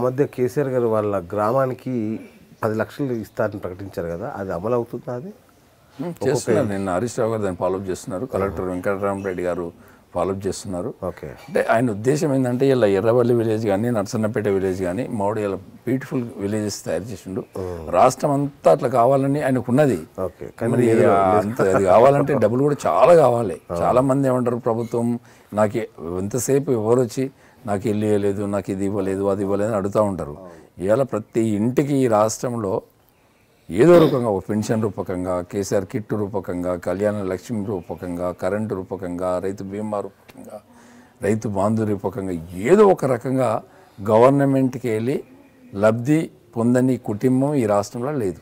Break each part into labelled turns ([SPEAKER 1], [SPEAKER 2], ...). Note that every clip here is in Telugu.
[SPEAKER 1] మధ్య కేసీఆర్ గారు వాళ్ళ గ్రామానికి పది లక్షలు ఇస్తారని ప్రకటించారు కదా అది అమలు అవుతుందా అది
[SPEAKER 2] ఉమ్, చేస్తున్నారు నిన్న హరీష్ రావు గారు దాన్ని ఫాలోఅప్ చేస్తున్నారు కలెక్టర్ వెంకటరామరెడ్డి గారు ఫాలోఅప్ చేస్తున్నారు
[SPEAKER 1] ఓకే
[SPEAKER 2] అంటే ఆయన ఉద్దేశం ఏంటంటే ఇలా ఎర్రవల్లి విలేజ్ కానీ నర్సన్నపేట విలేజ్ కానీ మామిడి ఇలా బ్యూటిఫుల్ విలేజెస్ తయారు చేసిండు రాష్ట్రం అంతా అట్లా కావాలని ఆయనకు ఉన్నది
[SPEAKER 1] ఓకే
[SPEAKER 2] మరి ఆ అంత అది కావాలంటే డబ్బులు కూడా చాలా కావాలి చాలా మంది ఏమంటారు ప్రభుత్వం నాకు ఎ- ఎంతసేపు ఎవరు వచ్చి నాకు ఇల్లు ఇవ్వలేదు నాకు ఇది ఇవ్వలేదు అది ఇవ్వలేదు అని అడుగుతూ ఉంటారు ఇవాళ ప్రతి ఇంటికి ఈ రాష్ట్రంలో ఏదో రూపంగా ఒక పెన్షన్ రూపకంగా కేసీఆర్ కిట్ రూపకంగా కళ్యాణ లక్ష్మి రూపకంగా కరెంటు రూపకంగా రైతు బీమా రూపకంగా రైతు బాంధు రూపకంగా ఏదో ఒక రకంగా గవర్నమెంట్కి వెళ్ళి లబ్ధి పొందని కుటుంబం ఈ రాష్ట్రంలో లేదు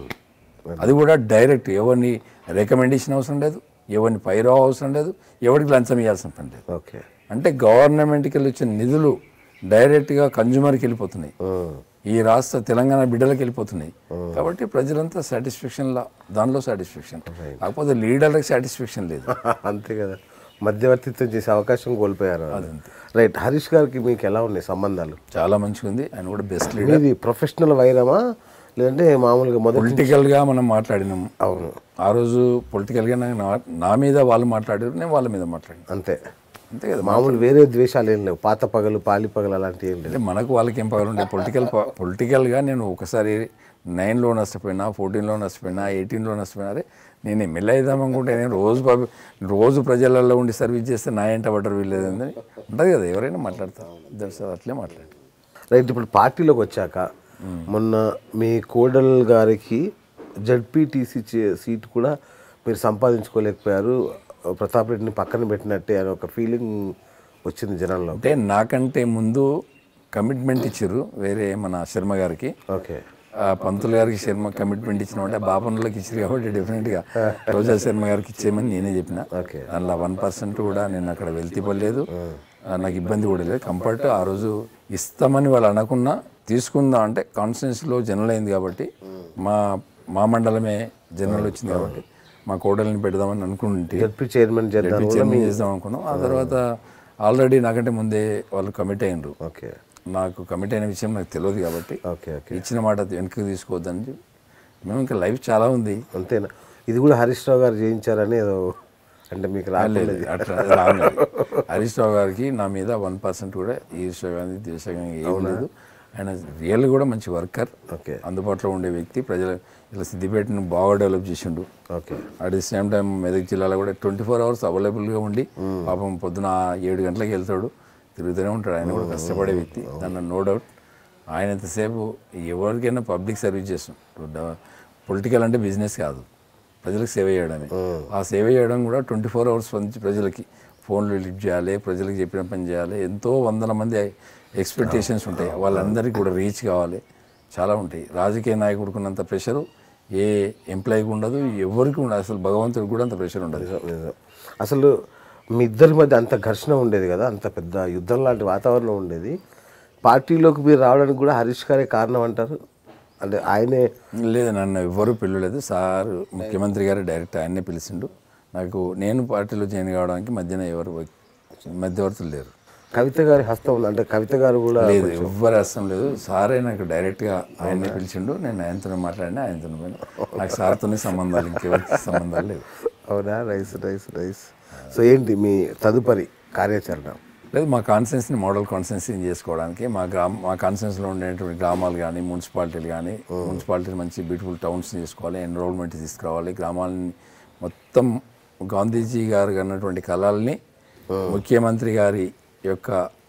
[SPEAKER 2] అది కూడా డైరెక్ట్ ఎవరిని రికమెండేషన్ అవసరం లేదు ఎవరిని పైరో అవసరం లేదు ఎవరికి లంచం ఇవ్వాల్సిన పని లేదు
[SPEAKER 1] ఓకే
[SPEAKER 2] అంటే గవర్నమెంట్కి వెళ్ళి వచ్చిన నిధులు డైరెక్ట్గా కన్జ్యూమర్కి వెళ్ళిపోతున్నాయి ఈ రాష్ట్ర తెలంగాణ బిడ్డలకు వెళ్ళిపోతున్నాయి కాబట్టి ప్రజలంతా సాటిస్ఫాక్షన్ దానిలో సాటిస్ఫాక్షన్ కాకపోతే లీడర్లకు సాటిస్ఫాక్షన్ లేదు
[SPEAKER 1] అంతే కదా మధ్యవర్తిత్వం చేసే అవకాశం కోల్పోయారు రైట్ హరీష్ గారికి మీకు ఎలా ఉన్నాయి సంబంధాలు
[SPEAKER 2] చాలా మంచిగా ఉంది ఆయన కూడా బెస్ట్ లీడర్
[SPEAKER 1] ఇది ప్రొఫెషనల్ వైరమా లేదంటే మామూలుగా మొదటి
[SPEAKER 2] పొలిటికల్గా మనం మాట్లాడినాం
[SPEAKER 1] అవును
[SPEAKER 2] ఆ రోజు పొలిటికల్గా నా నా మీద వాళ్ళు మాట్లాడారు నేను వాళ్ళ మీద మాట్లాడినా
[SPEAKER 1] అంతే
[SPEAKER 2] అంతే కదా
[SPEAKER 1] మామూలు వేరే ద్వేషాలు ఏం లేవు పాత పగలు పాలి పగలు అలాంటివి ఏం లేవు
[SPEAKER 2] అంటే మనకు వాళ్ళకి ఏం పగలుండే పొలిటికల్ పొలిటికల్గా నేను ఒకసారి నైన్లో నష్టపోయినా ఫోర్టీన్లో నష్టపోయినా ఎయిటీన్లో నష్టపోయినా అరే నేను ఎమ్మెల్యే అవుదాం అనుకుంటే నేను రోజు పబ్- రోజు ప్రజలలో ఉండి సర్వీస్ చేస్తే నా ఎంట పడ్డరు వీళ్ళేదని ఉంటుంది కదా ఎవరైనా మాట్లాడతారు దట్స్ ఆల్, అట్లే మాట్లాడు
[SPEAKER 1] రైట్ ఇప్పుడు పార్టీలోకి వచ్చాక మొన్న మీ కోడల్ గారికి జడ్పీటీసీ సీట్ కూడా మీరు సంపాదించుకోలేకపోయారు ప్రతాప్ రెడ్డిని పక్కన పెట్టినట్టే అని ఒక ఫీలింగ్ వచ్చింది జనంలో
[SPEAKER 2] అంటే నాకంటే ముందు కమిట్మెంట్ ఇచ్చారు వేరే మన శర్మ గారికి
[SPEAKER 1] ఓకే
[SPEAKER 2] ఆ పంతులు గారికి శర్మ కమిట్మెంట్ ఇచ్చినామంటే బాపనులకు ఇచ్చారు కాబట్టి డెఫినెట్గా రోజా శర్మ గారికి ఇచ్చేయమని నేనే చెప్పిన
[SPEAKER 1] ఓకే
[SPEAKER 2] అందులో వన్ పర్సెంట్ కూడా నేను అక్కడ వెళ్తే ఇవ్వలేదు ఆ, నాకు ఇబ్బంది కూడా లేదు కంఫర్ట్ ఆ రోజు ఇస్తామని వాళ్ళు అనకున్నా తీసుకుందాం అంటే కాన్స్టిట్యున్సీలో జనరల్ అయింది కాబట్టి మా మా మండలమే జనరల్ వచ్చింది కాబట్టి మా కోడల్ని పెడదామని అనుకుంటే
[SPEAKER 1] జడ్పీ చైర్మన్ చేద్దాం
[SPEAKER 2] జడ్పీ చైర్మన్ చేద్దాం అనుకున్నాం ఆ తర్వాత ఆల్రెడీ నాకంటే ముందే వాళ్ళు కమిట్ అయినరు
[SPEAKER 1] ఓకే
[SPEAKER 2] నాకు కమిట్ అయిన విషయం నాకు తెలియదు కాబట్టి
[SPEAKER 1] ఓకే ఓకే
[SPEAKER 2] ఇచ్చిన మాట వెనక్కి తీసుకోవద్దని చెప్పి మేము ఇంకా లైఫ్ చాలా ఉంది
[SPEAKER 1] అంతేనా ఇది కూడా హరీష్ రావు గారు చేయించారని ఏదో అంటే మీకు రాలేదు
[SPEAKER 2] అట్లా రాంగ్ అది. హరీష్ రావు గారికి నా మీద వన్ పర్సెంట్ కూడా ఈశ్వర్ గాంధీ దేశం ఏం లేదు ఆయన రియల్ కూడా మంచి వర్కర్
[SPEAKER 1] ఓకే
[SPEAKER 2] అందుబాటులో ఉండే వ్యక్తి ప్రజల ఇలా సిద్దిపేటను బాగా డెవలప్ చేసిండు
[SPEAKER 1] okay
[SPEAKER 2] at the same time Medak జిల్లాలో కూడా ట్వంటీ ఫోర్ అవర్స్ అవైలబుల్గా ఉండి పాపం పొద్దున ఏడు గంటలకు వెళ్తాడు తిరుగుతూనే ఉంటాడు ఆయన కూడా కష్టపడే వ్యక్తి దాంట్లో నో డౌట్ ఆయన ఎంతసేపు ఎవరికైనా పబ్లిక్ సర్వీస్ చేస్తాం పొలిటికల్ అంటే బిజినెస్ కాదు ప్రజలకు సేవ చేయడమే ఆ సేవ చేయడం కూడా ట్వంటీ ఫోర్ అవర్స్ నుంచి ప్రజలకి ఫోన్లు లిఫ్ట్ చేయాలి ప్రజలకు చెప్పిన పని చేయాలి ఎంతో వందల మంది ఎక్స్పెక్టేషన్స్ ఉంటాయి వాళ్ళందరికీ కూడా రీచ్ కావాలి చాలా ఉంటాయి రాజకీయ నాయకుడికున్నంత ప్రెషరు ఏ ఎంప్లాయీకి ఉండదు ఎవరికి ఉండదు అసలు భగవంతుడికి కూడా అంత ప్రెషర్ ఉండదు
[SPEAKER 1] నిజం. అసలు మీ ఇద్దరి మధ్య అంత ఘర్షణ ఉండేది కదా అంత పెద్ద యుద్ధం లాంటి వాతావరణం ఉండేది పార్టీలోకి మీరు రావడానికి కూడా హరీష్ గారే కారణం అంటారు అంటే ఆయనే
[SPEAKER 2] లేదు నన్ను ఎవ్వరూ పిలవలేదు సార్ ముఖ్యమంత్రి గారు డైరెక్ట్ ఆయన్నే పిలిచిండు నాకు నేను పార్టీలో జాయిన్ కావడానికి మధ్యన ఎవరు మధ్యవర్తులు లేరు
[SPEAKER 1] కవిత గారి హస్తం ఉంది అంటే కవిత గారు కూడా
[SPEAKER 2] లేదు ఎవ్వరు అర్థం లేదు సారే నాకు డైరెక్ట్గా ఆయన్నే పిలిచిండు నేను ఆయనతోనే మాట్లాడినా ఆయనతోనే పోయినా నాకు సార్తోనే సంబంధాలు ఇంకెవరికి సంబంధాలు లేవు
[SPEAKER 1] అవునా రైస్ రైస్ రైస్ సో ఏంటి మీ తదుపరి కార్యాచరణ
[SPEAKER 2] లేదు మా కాన్సెన్స్ని మోడల్ కాన్సెన్సీ చేసుకోవడానికి మా గ్రామ మా కాన్సెన్స్లో ఉండేటువంటి గ్రామాలు కానీ మున్సిపాలిటీలు కానీ మున్సిపాలిటీలు మంచి బ్యూటిఫుల్ టౌన్స్ చేసుకోవాలి ఎన్రోల్మెంట్ తీసుకురావాలి గ్రామాలని మొత్తం గాంధీజీ గారు అన్నటువంటి కళల్ని ముఖ్యమంత్రి గారి యొక్క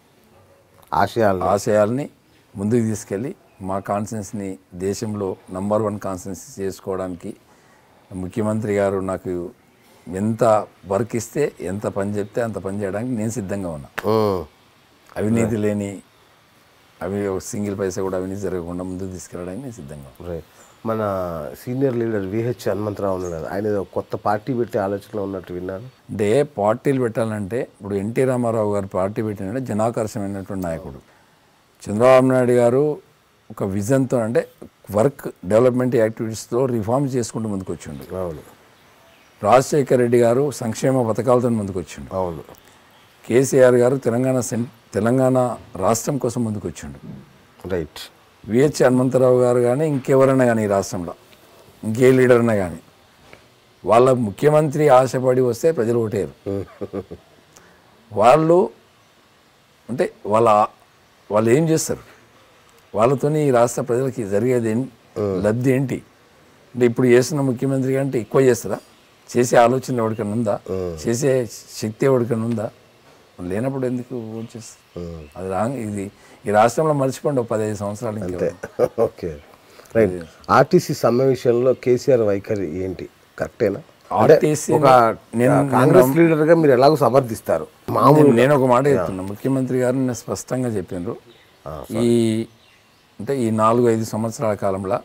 [SPEAKER 1] ఆశయాలు
[SPEAKER 2] ఆశయాల్ని ముందుకు తీసుకెళ్ళి మా కాన్సెన్స్ని దేశంలో నంబర్ వన్ కాన్సెన్స్ చేసుకోవడానికి ముఖ్యమంత్రి గారు నాకు ఎంత వర్క్ ఇస్తే ఎంత పని చెప్తే అంత పని చేయడానికి నేను సిద్ధంగా ఉన్నా
[SPEAKER 1] ఉమ్.
[SPEAKER 2] అవినీతి లేని అవి ఒక సింగిల్ పైసా కూడా అవినీతి జరగకుండా ముందుకు తీసుకెళ్ళడానికి నేను సిద్ధంగా ఉన్నా.
[SPEAKER 1] రైట్ మన సీనియర్ లీడర్ విహెచ్ హనుమంతరావు ఉన్నాడు కదా, ఆయన ఏదో కొత్త పార్టీ పెట్టే ఆలోచనలో ఉన్నట్టు విన్నాను
[SPEAKER 2] అంటే పార్టీలు పెట్టాలంటే ఇప్పుడు ఎన్టీ రామారావు గారు పార్టీ పెట్టినంటే జనాకర్షమైనటువంటి నాయకుడు చంద్రబాబు నాయుడు గారు ఒక విజన్తో అంటే వర్క్ డెవలప్మెంట్ యాక్టివిటీస్తో రిఫార్మ్ చేసుకుంటూ ముందుకు వచ్చిండు
[SPEAKER 1] అవును
[SPEAKER 2] రాజశేఖర్ రెడ్డి గారు సంక్షేమ పథకాలతో ముందుకు వచ్చిండు
[SPEAKER 1] అవును
[SPEAKER 2] కేసీఆర్ గారు తెలంగాణ సెం తెలంగాణ రాష్ట్రం కోసం ముందుకు వచ్చిండు
[SPEAKER 1] రైట్
[SPEAKER 2] విహెచ్ హనుమంతరావు గారు కానీ ఇంకెవరైనా కానీ ఈ రాష్ట్రంలో ఇంకే లీడర్ అయినా కానీ వాళ్ళ ముఖ్యమంత్రి ఆశపడి వస్తే ప్రజలు ఓటేరు వాళ్ళు అంటే వాళ్ళ వాళ్ళు ఏం చేస్తారు వాళ్ళతోని ఈ రాష్ట్ర ప్రజలకి జరిగేది ఏం లబ్ధి ఏంటి అంటే ఇప్పుడు చేస్తున్న ముఖ్యమంత్రి కంటే ఎక్కువ చేస్తారా చేసే ఆలోచన ఎవరికైనా ఉందా చేసే శక్తి ఎవరికైనా ఉందా లేనప్పుడు ఎందుకు ఓట్ చేస్తారు అది రాంగ్ ఇది ఈ రాష్ట్రంలో మర్చిపోండి ఒక పదిహేను సంవత్సరాలు ఇంకా
[SPEAKER 1] ఓకే రైట్ ఆర్టీసీ సమ్మె విషయంలో కేసీఆర్ వైఖరి ఏంటి కరెక్టేనా అంటే
[SPEAKER 2] ఆర్టీసీ
[SPEAKER 1] ఒక కాంగ్రెస్ లీడర్ గా మీరు ఎలాగో సమర్థిస్తారు మామూలు
[SPEAKER 2] నేను ఒక మాట చెప్తున్నా ముఖ్యమంత్రి గారు నిన్న స్పష్టంగా చెప్పిండ్రు ఈ అంటే ఈ నాలుగు ఐదు సంవత్సరాల కాలంలో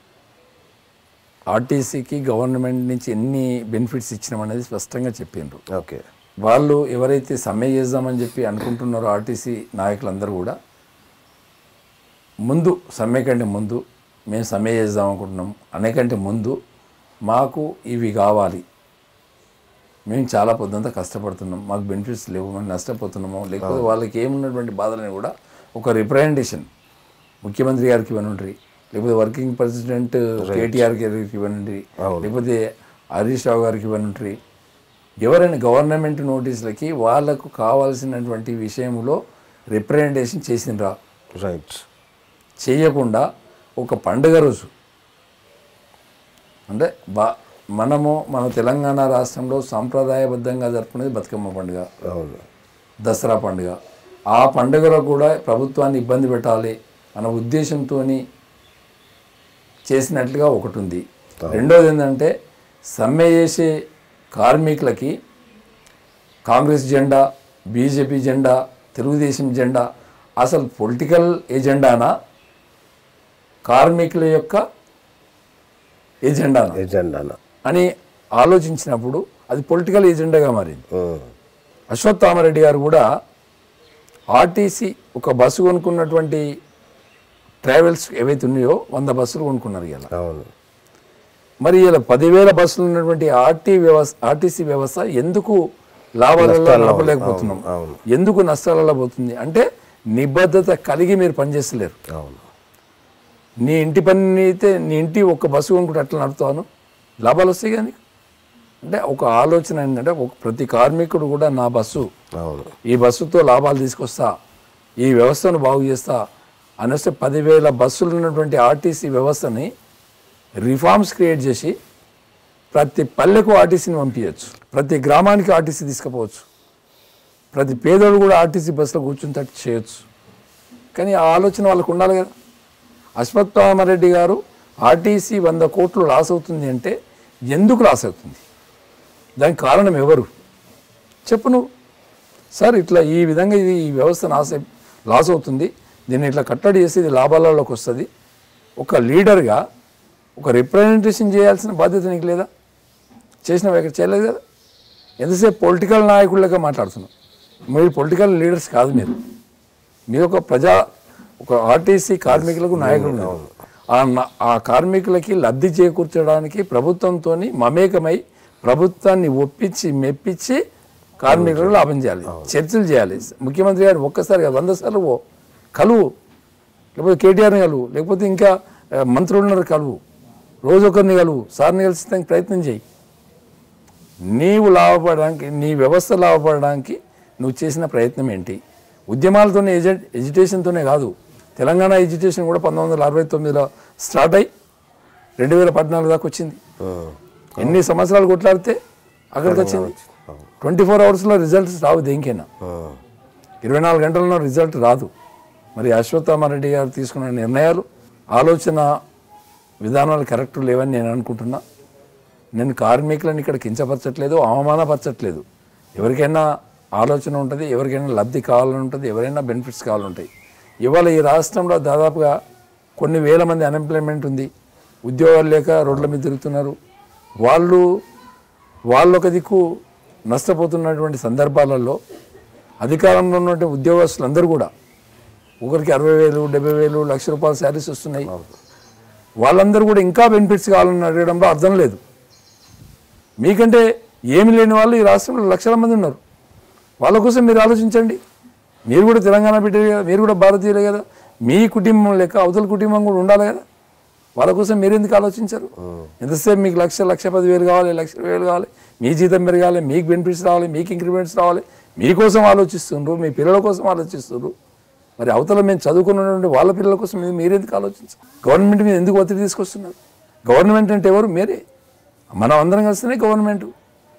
[SPEAKER 2] ఆర్టీసీకి గవర్నమెంట్ నుంచి ఎన్ని బెనిఫిట్స్ ఇచ్చినామనేది స్పష్టంగా చెప్పిండ్రు
[SPEAKER 1] ఓకే
[SPEAKER 2] వాళ్ళు ఎవరైతే సమ్మె చేద్దామని చెప్పి అనుకుంటున్నారో ఆర్టీసీ నాయకులందరూ కూడా ముందు సమ్మె కంటే ముందు మేము సమ్మె చేద్దాం అనుకుంటున్నాం అనేకంటే ముందు మాకు ఇవి కావాలి మేము చాలా పొద్దుంతా కష్టపడుతున్నాం మాకు బెనిఫిట్స్ లేవు మేము నష్టపోతున్నాము లేకపోతే వాళ్ళకి ఏమున్నటువంటి బాధలని కూడా ఒక రిప్రజెంటేషన్ ముఖ్యమంత్రి గారికి ఇవ్వనుండ్రి లేకపోతే వర్కింగ్ ప్రెసిడెంట్ కేటీఆర్ గారికి ఇవ్వనుండ్రి లేకపోతే హరీష్ రావు గారికి ఇవ్వనుండ్రి ఎవరైనా గవర్నమెంట్ నోటీసులకి వాళ్ళకు కావాల్సినటువంటి విషయంలో రిప్రజెంటేషన్ చేసిండ్రా
[SPEAKER 1] రైట్
[SPEAKER 2] చేయకుండా ఒక పండుగ రోజు అంటే బా మనము మన తెలంగాణ రాష్ట్రంలో సాంప్రదాయబద్ధంగా జరుపుకునేది బతుకమ్మ పండుగ
[SPEAKER 1] అవును
[SPEAKER 2] దసరా పండుగ ఆ పండుగలో కూడా ప్రభుత్వాన్ని ఇబ్బంది పెట్టాలి అన్న ఉద్దేశంతో చేసినట్లుగా ఒకటి ఉంది రెండోది ఏంటంటే సమ్మె చేసే కార్మికులకి కాంగ్రెస్ జెండా బీజేపీ జెండా తెలుగుదేశం జెండా అసలు పొలిటికల్ ఎజెండానా కార్మికుల యొక్క ఎజెండానా
[SPEAKER 1] ఎజెండానా
[SPEAKER 2] అని ఆలోచించినప్పుడు అది పొలిటికల్ ఎజెండాగా మారింది అశ్వత్థామరెడ్డి గారు కూడా ఆర్టీసీ ఒక బస్సు కొనుక్కున్నటువంటి ట్రావెల్స్ ఏవైతే ఉన్నాయో వంద బస్సులు కొనుక్కున్నారు ఇలా
[SPEAKER 1] అవును
[SPEAKER 2] మరి ఇలా పదివేల బస్సులు ఉన్నటువంటి ఆర్టీ వ్యవస్థ ఆర్టీసీ వ్యవస్థ ఎందుకు లాభాలలో నడపలేకపోతున్నాం
[SPEAKER 1] అవును.
[SPEAKER 2] ఎందుకు నష్టాలలో పోతుంది అంటే నిబద్ధత కలిగి మీరు పనిచేస్తలేరు
[SPEAKER 1] అవును
[SPEAKER 2] నీ ఇంటి పని అయితే నీ ఇంటి ఒక బస్సు కొనుక్కుంటే అట్లా నడుపుతాను లాభాలు వస్తాయి కానీ అంటే ఒక ఆలోచన ఏంటంటే ఒక ప్రతి కార్మికుడు కూడా నా బస్సు
[SPEAKER 1] అవును
[SPEAKER 2] ఈ బస్సుతో లాభాలు తీసుకొస్తా ఈ వ్యవస్థను బాగు చేస్తా అనేస్తే పదివేల బస్సులు ఉన్నటువంటి ఆర్టీసీ వ్యవస్థని రిఫార్మ్స్ క్రియేట్ చేసి ప్రతి పల్లెకు ఆర్టీసీని పంపించవచ్చు ప్రతి గ్రామానికి ఆర్టీసీ తీసుకుపోవచ్చు ప్రతి పేదోడు కూడా ఆర్టీసీ బస్సులో కూర్చుని చేయొచ్చు కానీ ఆ ఆలోచన వాళ్ళకు ఉండాలి కదా అశ్వత్థామరెడ్డి గారు ఆర్టీసీ వంద కోట్లు లాస్ అవుతుంది అంటే ఎందుకు లాస్ అవుతుంది దానికి కారణం ఎవరు చెప్పు నువ్వు సార్ ఇట్లా ఈ విధంగా ఇది ఈ వ్యవస్థ నాశ లాస్ అవుతుంది దీన్ని ఇట్లా కట్టడి చేసి ఇది లాభాలలోకి వస్తుంది ఒక లీడర్గా ఒక రిప్రజెంటేషన్ చేయాల్సిన బాధ్యత నీకు లేదా చేసిన ఇక్కడ చేయలేదు కదా ఎంతసేపు పొలిటికల్ నాయకుళ్ళగా మాట్లాడుతున్నాం మీరు పొలిటికల్ లీడర్స్ కాదు మీరు మీరు ఒక ప్రజా ఒక ఆర్టీసీ కార్మికులకు నాయకులు ఉన్నారు. ఆ న- ఆ కార్మికులకి లబ్ధి చేకూర్చడానికి ప్రభుత్వంతో మమేకమై ప్రభుత్వాన్ని ఒప్పించి మెప్పించి కార్మికులకు లాభం చేయాలి చర్చలు చేయాలి ముఖ్యమంత్రి గారు ఒక్కసారి కాదు, వంద సార్లు ఓ కలువు లేకపోతే కేటీఆర్ని కలువు లేకపోతే ఇంకా ఆ, మంత్రులు ఉన్నారు కలువు రోజు ఒకరిని కలువు సార్ని కలిసి దానికి ప్రయత్నం చేయి నీవు లాభపడడానికి నీ వ్యవస్థ లాభపడడానికి నువ్వు చేసిన ప్రయత్నం ఏంటి ఉద్యమాలతోనే ఎజ ఎడ్యుకేషన్తోనే కాదు తెలంగాణ ఎడ్యుకేషన్ కూడా పంతొమ్మిది వందల అరవై తొమ్మిదిలో స్టార్ట్ అయ్యి రెండు వేల పద్నాలుగు దాకా వచ్చింది ఎన్ని సంవత్సరాలు కొట్లాడితే అక్కడికి వచ్చింది ట్వంటీ ఫోర్ అవర్స్లో రిజల్ట్స్ రావు దేనికైనా ఇరవై నాలుగు గంటల్లో రిజల్ట్ రాదు మరి అశ్వత్థామారెడ్డి గారు తీసుకున్న నిర్ణయాలు ఆలోచన విధానాలు కరెక్ట్ లేవని నేను అనుకుంటున్నా నేను కార్మికులను ఇక్కడ కించపరచట్లేదు అవమానపరచట్లేదు ఎవరికైనా ఆలోచన ఉంటుంది ఎవరికైనా లబ్ధి కావాలని ఉంటుంది ఎవరైనా బెనిఫిట్స్ కావాలంటాయి ఇవాళ ఈ రాష్ట్రంలో దాదాపుగా కొన్ని వేల మంది అన్ఎంప్లాయ్మెంట్ ఉంది ఉద్యోగాలు లేక రోడ్ల మీద తిరుగుతున్నారు వాళ్ళు వాళ్ళు ఒక దిక్కు నష్టపోతున్నటువంటి సందర్భాలలో అధికారంలో ఉన్నటువంటి ఉద్యోగస్తులు అందరూ కూడా ఒకరికి అరవై వేలు డెబ్బై వేలు లక్ష రూపాయల శాలరీస్ వస్తున్నాయి వాళ్ళందరూ కూడా ఇంకా బెనిఫిట్స్ కావాలని అడగడంలో అర్థం లేదు మీకంటే ఏమి లేని వాళ్ళు ఈ రాష్ట్రంలో లక్షల మంది ఉన్నారు వాళ్ళ కోసం మీరు ఆలోచించండి మీరు కూడా తెలంగాణ బిడ్డలే కదా మీరు కూడా భారతీయులే కదా మీ కుటుంబం లెక్క అవతల కుటుంబం కూడా ఉండాలి కదా వాళ్ళ కోసం మీరు ఎందుకు ఆలోచించరు ఎంతసేపు మీకు లక్ష లక్ష పదివేలు కావాలి లక్ష వేలు కావాలి మీ జీతం పెరగాలి మీకు బెనిఫిట్స్ రావాలి మీకు ఇంక్రిమెంట్స్ రావాలి మీకోసం ఆలోచిస్తుండ్రు మీ పిల్లల కోసం ఆలోచిస్తుండ్రు మరి అవతల మేము చదువుకున్నటువంటి వాళ్ళ పిల్లల కోసం మీరు మీరెందుకు ఆలోచించరు గవర్నమెంట్ మీద ఎందుకు ఒత్తిడి తీసుకొస్తున్నారు గవర్నమెంట్ అంటే ఎవరు మీరే మనం అందరం కలిస్తేనే గవర్నమెంట్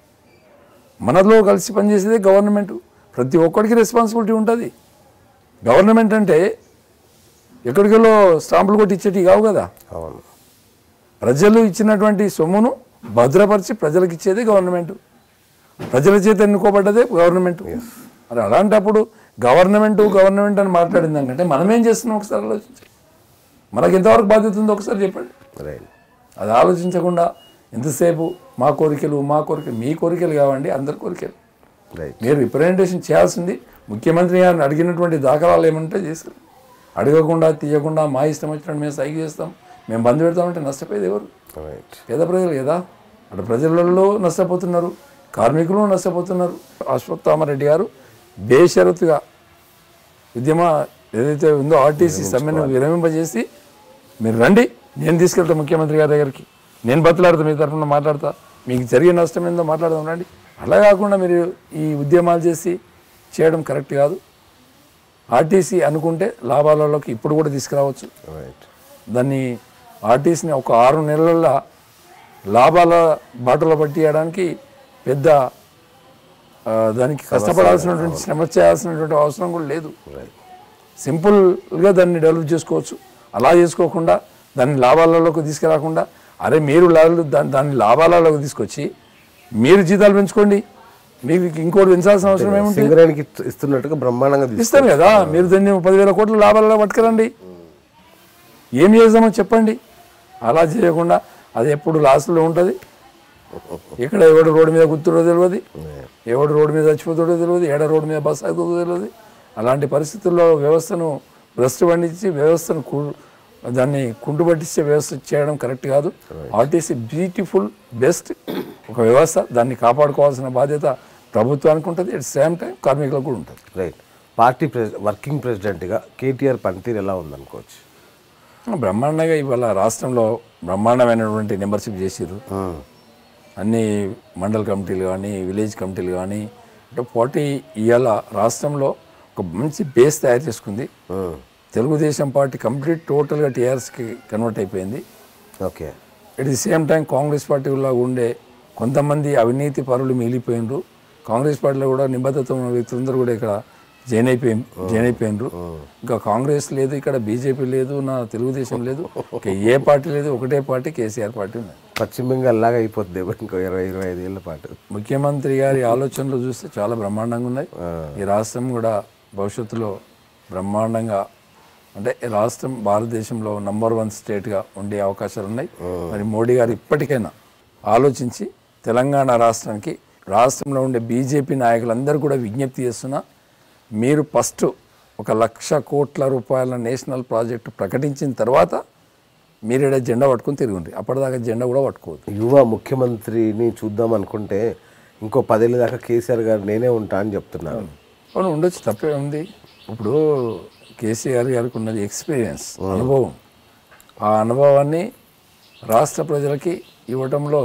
[SPEAKER 2] మనలో కలిసి పనిచేసేదే గవర్నమెంట్ ప్రతి ఒక్కడికి రెస్పాన్సిబిలిటీ ఉంటుంది గవర్నమెంట్ అంటే ఎక్కడికెళ్ళో స్టాంపులు కొట్టి ఇచ్చేటి కావు కదా
[SPEAKER 1] అవును
[SPEAKER 2] ప్రజలు ఇచ్చినటువంటి సొమ్మును భద్రపరిచి ప్రజలకు ఇచ్చేదే గవర్నమెంట్ ప్రజల చేత ఎన్నుకోబడ్డదే గవర్నమెంట్ మరి అలాంటప్పుడు గవర్నమెంట్ గవర్నమెంట్ అని మాట్లాడిన దానికంటే మనం ఏం చేస్తున్నాం ఒకసారి ఆలోచించండి మనకి ఎంతవరకు బాధ్యత ఉందో ఒకసారి చెప్పండి
[SPEAKER 1] రైట్
[SPEAKER 2] అది ఆలోచించకుండా ఎంతసేపు మా కోరికలు మా కోరికలు మీ కోరికలు కావండి అందరి కోరికలు
[SPEAKER 1] రైట్
[SPEAKER 2] మీరు రిప్రజెంటేషన్ చేయాల్సింది ముఖ్యమంత్రి గారిని అడిగినటువంటి దాఖలాలు ఏమంటే చేసుకుని అడగకుండా తీయకుండా మా ఇష్టం వచ్చినట్టు మేము సైకి చేస్తాం మేము బంద్ పెడతామంటే నష్టపోయేది ఎవరు
[SPEAKER 1] రైట్
[SPEAKER 2] పేద ప్రజలు కదా అటు ప్రజలలో నష్టపోతున్నారు కార్మికులు నష్టపోతున్నారు అశ్వత్థామరెడ్డి గారు బేషరతుగా ఉద్యమ ఏదైతే ఉందో ఆర్టీసీ సమ్మెను విరమింపజేసి మీరు రండి నేను తీసుకెళ్తా ముఖ్యమంత్రి గారి దగ్గరికి నేను బతులాడతా మీ తరఫున మాట్లాడతా మీకు జరిగే నష్టం ఏందో మాట్లాడదాం రండి అలా కాకుండా మీరు ఈ ఉద్యమాలు చేసి చేయడం కరెక్ట్ కాదు ఆర్టీసీ అనుకుంటే లాభాలలోకి ఇప్పుడు కూడా తీసుకురావచ్చు
[SPEAKER 1] రైట్
[SPEAKER 2] దాన్ని ఆర్టీసీని ఒక ఆరు నెలల లాభాల బాటలో పట్టియడానికి పెద్ద ఆ, దానికి కష్టపడాల్సినటువంటి శ్రమ చేయాల్సినటువంటి అవసరం కూడా లేదు
[SPEAKER 1] రైట్
[SPEAKER 2] సింపుల్గా దాన్ని డెవలప్ చేసుకోవచ్చు అలా చేసుకోకుండా దాన్ని లాభాలలోకి తీసుకురాకుండా అరే మీరు లాభాలు దాన్ని దాన్ని లాభాలలోకి తీసుకొచ్చి మీరు జీతాలు పెంచుకోండి మీకు ఇంకోటి పెంచాల్సిన అవసరం ఏముంటుంది
[SPEAKER 1] సింగరేణికి ఇస్తు- ఇస్తున్నట్టుగా బ్రహ్మాండంగా తీసుకు
[SPEAKER 2] ఇస్తాను కదా మీరు దాన్ని పదివేల కోట్ల లాభాలలో పట్టుకురండి ఏం చేద్దామో చెప్పండి అలా చేయకుండా అది ఎప్పుడు లాస్లో ఉంటుంది ఇక్కడ ఎవడు రోడ్డు మీద గుర్తుడో తెలియదు ఎవడు రోడ్డు మీద చచ్చిపోతాడో తెలియదు ఏడ రోడ్డు మీద బస్సు అవుతుందో తెలియదు అలాంటి పరిస్థితుల్లో వ్యవస్థను భ్రష్టు పండించి వ్యవస్థను కు- దాన్ని కుంటు పట్టించే వ్యవస్థ చేయడం కరెక్ట్ కాదు ఆర్టీసీ బ్యూటిఫుల్ బెస్ట్ ఒక వ్యవస్థ దాన్ని కాపాడుకోవాల్సిన బాధ్యత ప్రభుత్వానికి ఉంటుంది అట్ సేమ్ టైం కార్మికులకు కూడా ఉంటుంది
[SPEAKER 1] రైట్ పార్టీ ప్రెసి వర్కింగ్ ప్రెసిడెంట్గా కేటీఆర్ పనితీరు ఎలా ఉందనుకోవచ్చు
[SPEAKER 2] బ్రహ్మాండంగా ఇవాళ రాష్ట్రంలో బ్రహ్మాండమైనటువంటి మెంబర్షిప్ చేసిర్రు అన్ని మండల్ కమిటీలు కానీ విలేజ్ కమిటీలు కానీ అంటే పార్టీ ఇవాళ రాష్ట్రంలో ఒక మంచి బేస్ తయారు చేసుకుంది తెలుగుదేశం పార్టీ కంప్లీట్ టోటల్గా టీఆర్ఎస్కి కన్వర్ట్ అయిపోయింది
[SPEAKER 1] okay
[SPEAKER 2] at the same time Congress పార్టీలో ఉండే కొంతమంది అవినీతి పరులు మిగిలిపోయినరు కాంగ్రెస్ పార్టీలో కూడా నిబద్ధత ఉన్న వ్యక్తులందరూ కూడా ఇక్కడ జాయిన్ అయిపోయి జాయిన్ అయిపోయినరు ఇంకా కాంగ్రెస్ లేదు ఇక్కడ బీజేపీ లేదు నా తెలుగుదేశం లేదు ఇంకా ఏ పార్టీ లేదు ఒకటే పార్టీ కేసీఆర్ పార్టీ ఉన్నది
[SPEAKER 1] పశ్చిమ బెంగాల్ లాగా అయిపోతుంది ఇంకో ఇరవై ఇరవై ఐదు ఏళ్ళ పాటు
[SPEAKER 2] ముఖ్యమంత్రి గారి ఆలోచనలు చూస్తే చాలా బ్రహ్మాండంగా ఉన్నాయి ఈ రాష్ట్రం కూడా భవిష్యత్తులో బ్రహ్మాండంగా అంటే ఈ రాష్ట్రం భారతదేశంలో నంబర్ వన్ స్టేట్గా ఉండే అవకాశాలు ఉన్నాయి మరి మోడీ గారు ఇప్పటికైనా ఆలోచించి తెలంగాణ రాష్ట్రానికి రాష్ట్రంలో ఉండే బీజేపీ నాయకులందరూ కూడా విజ్ఞప్తి చేస్తున్నా మీరు ఫస్ట్ ఒక లక్ష కోట్ల రూపాయల నేషనల్ ప్రాజెక్టు ప్రకటించిన తర్వాత మీరు ఈడ జెండా పట్టుకొని తిరుగుండ్రి అప్పటిదాకా జెండా కూడా పట్టుకోవద్దు
[SPEAKER 1] యువ ముఖ్యమంత్రిని చూద్దాం అనుకుంటే ఇంకో పదేళ్ళ దాకా కేసీఆర్ గారు నేనే ఉంటా అని చెప్తున్నారు
[SPEAKER 2] అవును ఉండొచ్చు తప్పే ఉంది ఇప్పుడు కేసీఆర్ గారికి ఉన్నది ఎక్స్పీరియన్స్ అనుభవం ఆ అనుభవాన్ని రాష్ట్ర ప్రజలకి ఇవ్వటంలో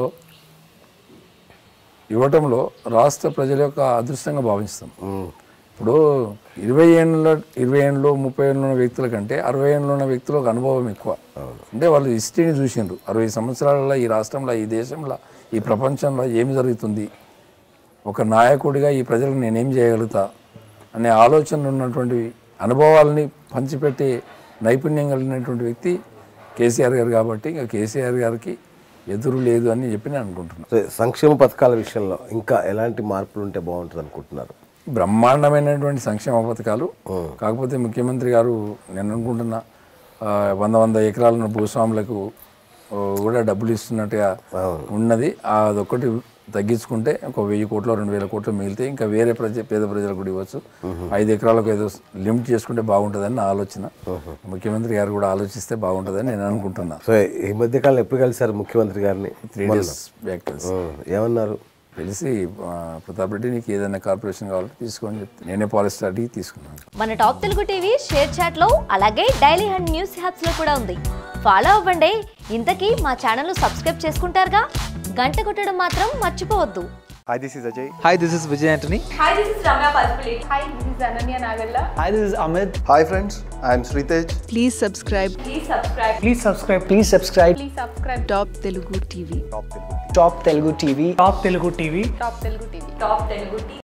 [SPEAKER 2] ఇవ్వటంలో రాష్ట్ర ప్రజల యొక్క అదృష్టంగా భావిస్తాం ఇప్పుడు ఇరవై ఏళ్ళ ఇరవై ఏళ్ళు ముప్పై ఏళ్ళు ఉన్న వ్యక్తుల కంటే అరవై ఏళ్ళు ఉన్న వ్యక్తులకు అనుభవం ఎక్కువ అంటే వాళ్ళు హిస్టరీని చూసిండ్రు అరవై సంవత్సరాలలో ఈ రాష్ట్రంలో ఈ దేశంలో ఈ ప్రపంచంలో ఏమి జరుగుతుంది ఒక నాయకుడిగా ఈ ప్రజలకు నేనేం చేయగలుగుతా అనే ఆలోచనలు ఉన్నటువంటి అనుభవాలని పంచిపెట్టే నైపుణ్యం కలిగినటువంటి వ్యక్తి కేసీఆర్ గారు కాబట్టి ఇంకా కేసీఆర్ గారికి ఎదురు లేదు అని చెప్పి నేను అనుకుంటున్నాను
[SPEAKER 1] సో సంక్షేమ పథకాల విషయంలో ఇంకా ఎలాంటి మార్పులు ఉంటే బాగుంటుంది అనుకుంటున్నారు
[SPEAKER 2] బ్రహ్మాండమైనటువంటి సంక్షేమ పథకాలు కాకపోతే ముఖ్యమంత్రి గారు నేను అనుకుంటున్నా ఆ, వంద వంద ఎకరాలను భూస్వాములకు ఆ, కూడా డబ్బులు ఇస్తున్నట్టుగా ఉన్నది అదొక్కటి తగ్గించుకుంటే ఒక వెయ్యి కోట్లు రెండు వేల కోట్లు మిగిలితే ఇంకా వేరే ప్రజ పేద ప్రజలకు కూడా ఇవ్వచ్చు ఐదు ఎకరాలకు ఏదో లిమిట్ చేసుకుంటే బాగుంటుందని నా ఆలోచన ముఖ్యమంత్రి గారు కూడా ఆలోచిస్తే బాగుంటుందని నేను అనుకుంటున్నా
[SPEAKER 1] సో ఈ మధ్యకాలంలో ఎప్పుడు కలిశారు ముఖ్యమంత్రి గారిని
[SPEAKER 2] త్రీ డేస్ బ్యాక్
[SPEAKER 1] ఉం, ఏమన్నారు
[SPEAKER 2] తెలిసి ఆ, ప్రతాప్ రెడ్డి నీకు ఏదైనా కార్పొరేషన్ కావాలంటే తీసుకోని చెప్తే నేనే పాలిస్టర్ అడిగి తీసుకున్నాను
[SPEAKER 3] మన top Telugu TV ShareChat లో అలాగే డైలీ హండ్ న్యూస్ హ్యాప్స్ లో కూడా ఉంది ఫాలో అవ్వండి ఇంతకీ మా ఛానల్ సబ్స్క్రైబ్ చేసుకుంటారుగా గంట కొట్టడం మాత్రం మర్చిపోవద్దు
[SPEAKER 4] Hi, this is Ajay.
[SPEAKER 5] Hi, this is Vijay Antony.
[SPEAKER 6] Hi, this is Ramya Paspalate. Hi, this is Ananya Nagalla.
[SPEAKER 5] Hi, this is Amit.
[SPEAKER 4] Hi, friends. I am Sritej.
[SPEAKER 7] Please subscribe
[SPEAKER 6] Please subscribe.
[SPEAKER 5] Please subscribe. Please subscribe.
[SPEAKER 6] Please subscribe.
[SPEAKER 7] Top Telugu TV.
[SPEAKER 5] Top Telugu TV. Top Telugu TV.
[SPEAKER 6] Top Telugu TV. Top Telugu TV.